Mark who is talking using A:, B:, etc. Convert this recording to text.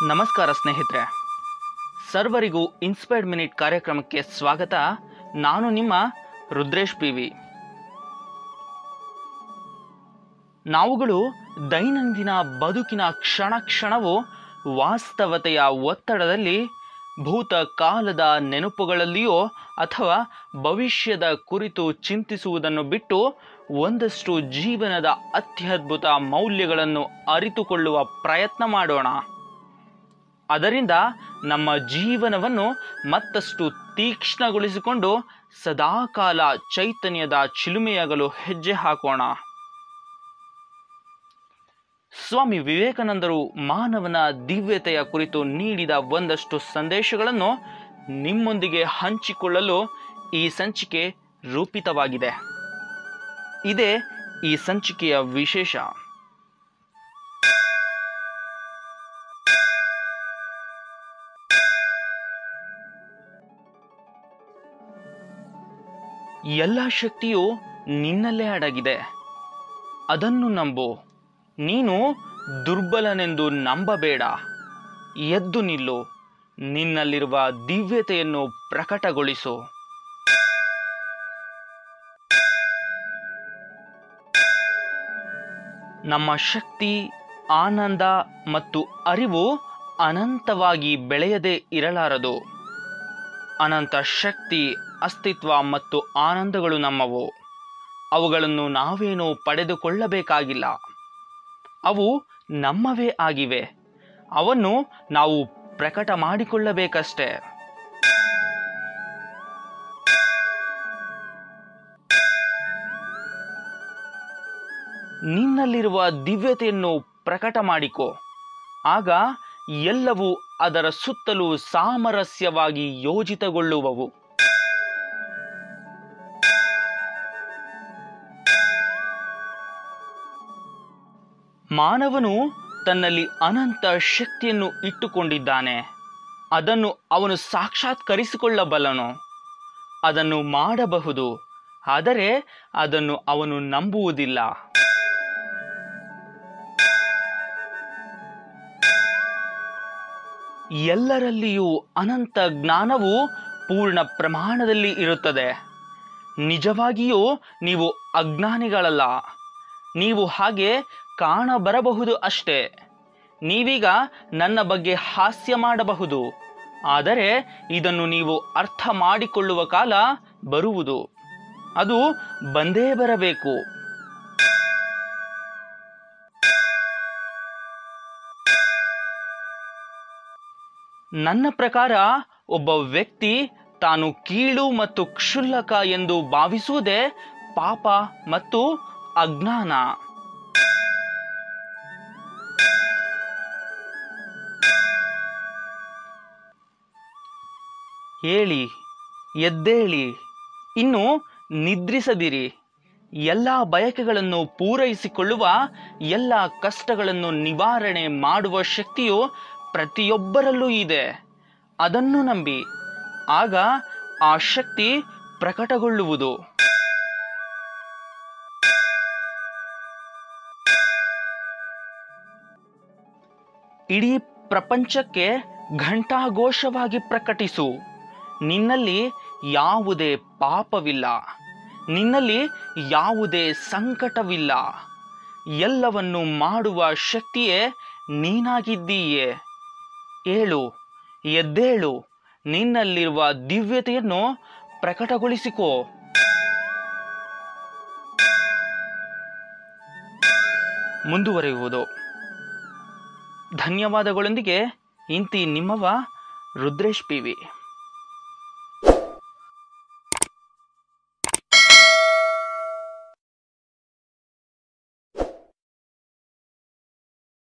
A: ನಮಸ್ಕಾರ ಸ್ನೇಹಿತರೆ ಸರ್ವರಿಗೂ ಇನ್ಸ್ಪೈರ್ಡ್ ಮಿನಿಟ್ ಕಾರ್ಯಕ್ರಮಕ್ಕೆ ಸ್ವಾಗತ ನಾನು ನಿಮ್ಮ ರುದ್ರೇಶ್ ಪಿ ವಿ ನಾವುಗಳು ದೈನಂದಿನ ಬದುಕಿನ ಕ್ಷಣ ಕ್ಷಣವು ವಾಸ್ತವತೆಯ ಒತ್ತಡದಲ್ಲಿ ಭೂತ ಕಾಲದ ನೆನಪುಗಳಲ್ಲಿಯೋ ಅಥವಾ ಭವಿಷ್ಯದ ಕುರಿತು ಚಿಂತಿಸುವುದನ್ನು ಬಿಟ್ಟು ಒಂದಷ್ಟು ಜೀವನದ ಅತ್ಯದ್ಭುತ ಮೌಲ್ಯಗಳನ್ನು ಅರಿತುಕೊಳ್ಳುವ ಪ್ರಯತ್ನ ಮಾಡೋಣ ಅದರಿಂದ ನಮ್ಮ ಜೀವನವನ್ನು ಮತ್ತಷ್ಟು ತೀಕ್ಷ್ಣಗೊಳಿಸಿಕೊಂಡು ಸದಾಕಾಲ ಚೈತನ್ಯದ ಚಿಲುಮೆಯಾಗಲು ಹೆಜ್ಜೆ ಹಾಕೋಣ ಸ್ವಾಮಿ ವಿವೇಕಾನಂದರು ಮಾನವನ ದಿವ್ಯತೆಯ ಕುರಿತು ನೀಡಿದ ಒಂದಷ್ಟು ಸಂದೇಶಗಳನ್ನು ನಿಮ್ಮೊಂದಿಗೆ ಹಂಚಿಕೊಳ್ಳಲು ಈ ಸಂಚಿಕೆ ರೂಪಿತವಾಗಿದೆ ಇದೇ ಈ ಸಂಚಿಕೆಯ ವಿಶೇಷ ಎಲ್ಲ ಶಕ್ತಿಯು ನಿನ್ನಲ್ಲೇ ಅಡಗಿದೆ ಅದನ್ನು ನಂಬು ನೀನು ದುರ್ಬಲನೆಂದು ನಂಬಬೇಡ ಎದ್ದು ನಿಲ್ಲು ನಿನ್ನಲ್ಲಿರುವ ದಿವ್ಯತೆಯನ್ನು ಪ್ರಕಟಗೊಳಿಸು ನಮ್ಮ ಶಕ್ತಿ ಆನಂದ ಮತ್ತು ಅರಿವು ಅನಂತವಾಗಿ ಬೆಳೆಯದೇ ಇರಲಾರದು ಅನಂತ ಶಕ್ತಿ ಅಸ್ತಿತ್ವ ಮತ್ತು ಆನಂದಗಳು ನಮ್ಮವು ಅವುಗಳನ್ನು ನಾವೇನೂ ಪಡೆದುಕೊಳ್ಳಬೇಕಾಗಿಲ್ಲ ಅವು ನಮ್ಮವೇ ಆಗಿವೆ ಅವನ್ನು ನಾವು ಪ್ರಕಟ ಮಾಡಿಕೊಳ್ಳಬೇಕಷ್ಟೇ ನಿನ್ನಲ್ಲಿರುವ ದಿವ್ಯತೆಯನ್ನು ಪ್ರಕಟ ಮಾಡಿಕೊ ಆಗ ಎಲ್ಲವೂ ಅದರ ಸುತ್ತಲೂ ಸಾಮರಸ್ಯವಾಗಿ ಯೋಜಿತಗೊಳ್ಳುವವು ಮಾನವನು ತನ್ನಲ್ಲಿ ಅನಂತ ಶಕ್ತಿಯನ್ನು ಇಟ್ಟುಕೊಂಡಿದ್ದಾನೆ ಅದನ್ನು ಅವನು ಸಾಕ್ಷಾತ್ಕರಿಸಿಕೊಳ್ಳಬಲ್ಲನು ಅದನ್ನು ಮಾಡಬಹುದು ಆದರೆ ಅದನ್ನು ಅವನು ನಂಬುವುದಿಲ್ಲ ಎಲ್ಲರಲ್ಲಿಯೂ ಅನಂತ ಜ್ಞಾನವು ಪೂರ್ಣ ಪ್ರಮಾಣದಲ್ಲಿ ಇರುತ್ತದೆ ನಿಜವಾಗಿಯೂ ನೀವು ಅಜ್ಞಾನಿಗಳಲ್ಲ ನೀವು ಹಾಗೆ ಕಾಣಬರಬಹುದು ಅಷ್ಟೇ ನೀವೀಗ ನನ್ನ ಬಗ್ಗೆ ಹಾಸ್ಯ ಮಾಡಬಹುದು ಆದರೆ ಇದನ್ನು ನೀವು ಅರ್ಥ ಮಾಡಿಕೊಳ್ಳುವ ಕಾಲ ಬರುವುದು ಅದು ಬಂದೇ ಬರಬೇಕು ನನ್ನ ಪ್ರಕಾರ ಒಬ್ಬ ವ್ಯಕ್ತಿ ತಾನು ಕೀಳು ಮತ್ತು ಕ್ಷುಲ್ಲಕ ಎಂದು ಭಾವಿಸುವುದೇ ಪಾಪ ಮತ್ತು ಅಜ್ಞಾನ ಹೇಳಿ ಎದ್ದೇಳಿ ಇನ್ನು ನಿದ್ರಿಸದಿರಿ ಎಲ್ಲ ಬಯಕೆಗಳನ್ನು ಪೂರೈಸಿಕೊಳ್ಳುವ ಎಲ್ಲ ಕಷ್ಟಗಳನ್ನು ನಿವಾರಣೆ ಮಾಡುವ ಶಕ್ತಿಯು ಪ್ರತಿಯೊಬ್ಬರಲ್ಲೂ ಇದೆ ಅದನ್ನು ನಂಬಿ ಆಗ ಆ ಶಕ್ತಿ ಪ್ರಕಟಗೊಳ್ಳುವುದು ಇಡೀ ಪ್ರಪಂಚಕ್ಕೆ ಘಂಟಾಘೋಷವಾಗಿ ಪ್ರಕಟಿಸು ನಿನ್ನಲ್ಲಿ ಯಾವುದೇ ಪಾಪವಿಲ್ಲ ನಿನ್ನಲ್ಲಿ ಯಾವುದೇ ಸಂಕಟವಿಲ್ಲ ಎಲ್ಲವನ್ನು ಮಾಡುವ ಶಕ್ತಿಯೇ ನೀನಾಗಿದ್ದೀಯೆ ಏಳು ಎದ್ದೇಳು ನಿನ್ನಲ್ಲಿರುವ ದಿವ್ಯತೆಯನ್ನು ಪ್ರಕಟಗೊಳಿಸಿಕೋ ಮುಂದುವರಿಯುವುದು ಧನ್ಯವಾದಗಳೊಂದಿಗೆ ಇಂತಿ ನಿಮ್ಮವ ರುದ್ರೇಶ್ ಪಿ ವಿ